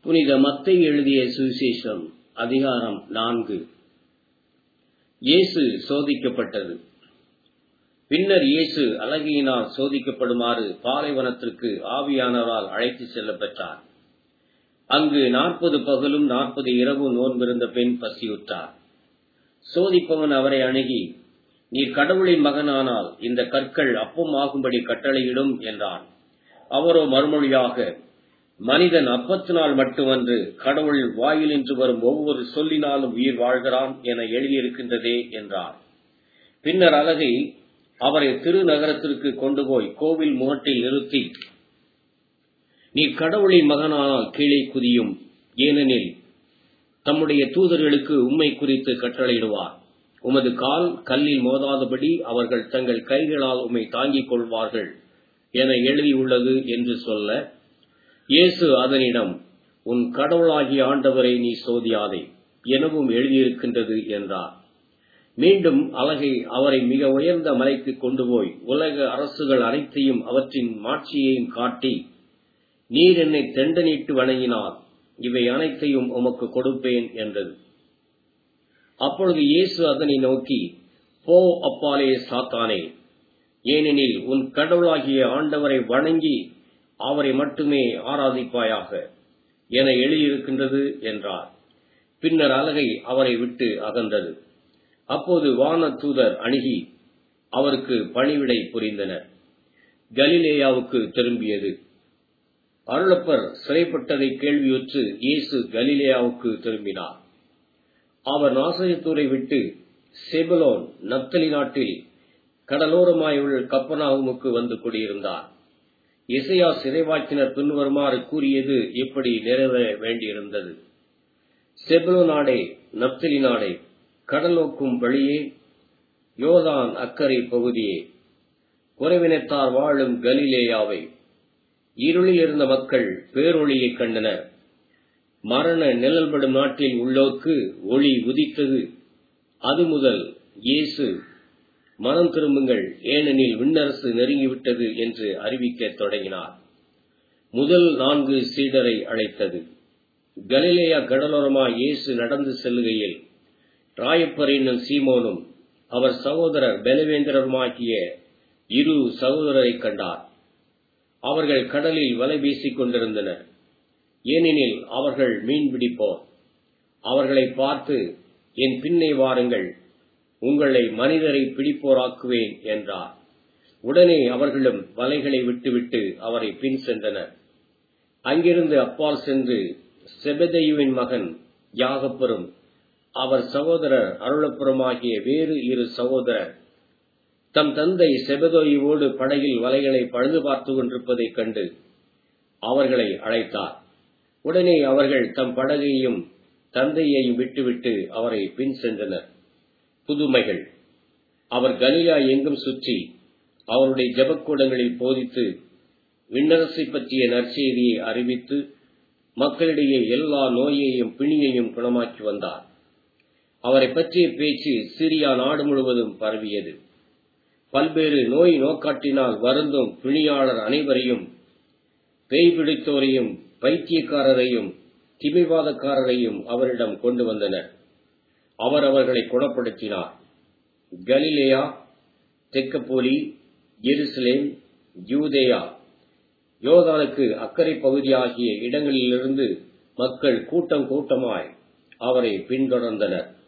புனித மத்தை எழுதிய சுவிசேஷம் அதிகாரம் நான்கு இயேசு சோதிக்கப்பட்டது பின்னர் இயேசு அழகியினால் சோதிக்கப்படுமாறு பாலைவனத்திற்கு ஆவியானவரால் அழைத்துச் செல்லப்பெற்றார் அங்கு நாற்பது பகலும் நாற்பது இரவும் நோன்பிருந்த பெண் பசியுற்றார் சோதிப்பவன் அவரை அணுகி நீர் கடவுளின் மகனானால் இந்த கற்கள் அப்பம் ஆகும்படி கட்டளையிடும் என்றான் அவரோ மறுமொழியாக மனிதன் அப்பத்தினால் மட்டுமன்று கடவுள் வாயிலின்று வரும் ஒவ்வொரு சொல்லினாலும் உயிர் வாழ்கிறான் என எழுதியிருக்கின்றதே என்றார் பின்னர் அழகை அவரை திருநகரத்திற்கு கொண்டு போய் கோவில் முகட்டில் நிறுத்தி நீ கடவுளின் மகனானால் கீழே குதியும் ஏனெனில் தம்முடைய தூதர்களுக்கு உண்மை குறித்து கட்டளையிடுவார் உமது கால் கல்லில் மோதாதபடி அவர்கள் தங்கள் கைகளால் உம்மை தாங்கிக் கொள்வார்கள் என எழுதியுள்ளது என்று சொல்ல இயேசு அதனிடம் உன் கடவுளாகிய ஆண்டவரை நீ சோதியாதே எனவும் எழுதியிருக்கின்றது என்றார் மீண்டும் அழகை அவரை மிக உயர்ந்த மலைக்கு கொண்டு போய் உலக அரசுகள் அனைத்தையும் அவற்றின் மாட்சியையும் காட்டி நீர் என்னை தெண்டனிட்டு வணங்கினார் இவை அனைத்தையும் உமக்கு கொடுப்பேன் என்றது அப்பொழுது இயேசு அதனை நோக்கி போ அப்பாலே சாத்தானே ஏனெனில் உன் கடவுளாகிய ஆண்டவரை வணங்கி அவரை மட்டுமே ஆராதிப்பாயாக என எழுதியிருக்கின்றது என்றார் பின்னர் அலகை அவரை விட்டு அகன்றது அப்போது வான தூதர் அணுகி அவருக்கு பணிவிடை புரிந்தனர் கலிலேயாவுக்கு திரும்பியது அருளப்பர் சிறைப்பட்டதை கேள்வியுற்று இயேசு கலிலேயாவுக்கு திரும்பினார் அவர் நாசரித்தூரை விட்டு செபலோன் நப்தலி நாட்டில் கடலோரமாயுள்ள கப்பனாகுமுக்கு வந்து குடியிருந்தார் இசையா சிறைவாக்கினர் பின்வருமாறு கூறியது இப்படி நிறைவேற வேண்டியிருந்தது செபலோ நாடே நப்தலி நாடே கடல் நோக்கும் வழியே யோதான் அக்கறை பகுதியே குறைவினத்தார் வாழும் கலிலேயாவை இருளில் இருந்த மக்கள் பேரொளியை கண்டனர் மரண நிழல்படும் நாட்டில் உள்ளோர்க்கு ஒளி உதித்தது அது முதல் இயேசு மனம் திரும்புங்கள் ஏனெனில் விண்ணரசு நெருங்கிவிட்டது என்று அறிவிக்கத் தொடங்கினார் முதல் நான்கு சீடரை அழைத்தது கலிலேயா கடலோரமாய் இயேசு நடந்து செல்லுகையில் ராயப்பர் என்னும் சீமோனும் அவர் சகோதரர் பலவேந்திரருமாகிய இரு சகோதரரை கண்டார் அவர்கள் கடலில் வலை வீசிக் கொண்டிருந்தனர் ஏனெனில் அவர்கள் மீன் பிடிப்போர் அவர்களை பார்த்து என் பின்னே வாருங்கள் உங்களை மனிதரை பிடிப்போராக்குவேன் என்றார் உடனே அவர்களும் வலைகளை விட்டுவிட்டு அவரை பின் சென்றனர் அங்கிருந்து அப்பால் சென்று செபதையுவின் மகன் யாகப்பெறும் அவர் சகோதரர் அருளப்புறமாகிய வேறு இரு சகோதரர் தம் தந்தை செபதோயுவோடு படகில் வலைகளை பழுது பார்த்து கொண்டிருப்பதைக் கண்டு அவர்களை அழைத்தார் உடனே அவர்கள் தம் படகையும் தந்தையையும் விட்டுவிட்டு அவரை பின் சென்றனர் புதுமைகள் அவர் கலிலா எங்கும் சுற்றி அவருடைய ஜபக்கூடங்களில் போதித்து விண்ணரசை பற்றிய நற்செய்தியை அறிவித்து மக்களிடையே எல்லா நோயையும் பிணியையும் குணமாக்கி வந்தார் அவரை பற்றிய பேச்சு சிரியா நாடு முழுவதும் பரவியது பல்வேறு நோய் நோக்காட்டினால் வருந்தும் பிணியாளர் அனைவரையும் பேய் பிடித்தோரையும் பைத்தியக்காரரையும் திமிவாதக்காரரையும் அவரிடம் கொண்டு வந்தனர் அவர் அவர்களை குணப்படுத்தினார் கலிலேயா தெக்கப்போலி எருசலேம் யூதேயா யோதானுக்கு அக்கறை பகுதி ஆகிய இடங்களிலிருந்து மக்கள் கூட்டம் கூட்டமாய் அவரை பின்தொடர்ந்தனர்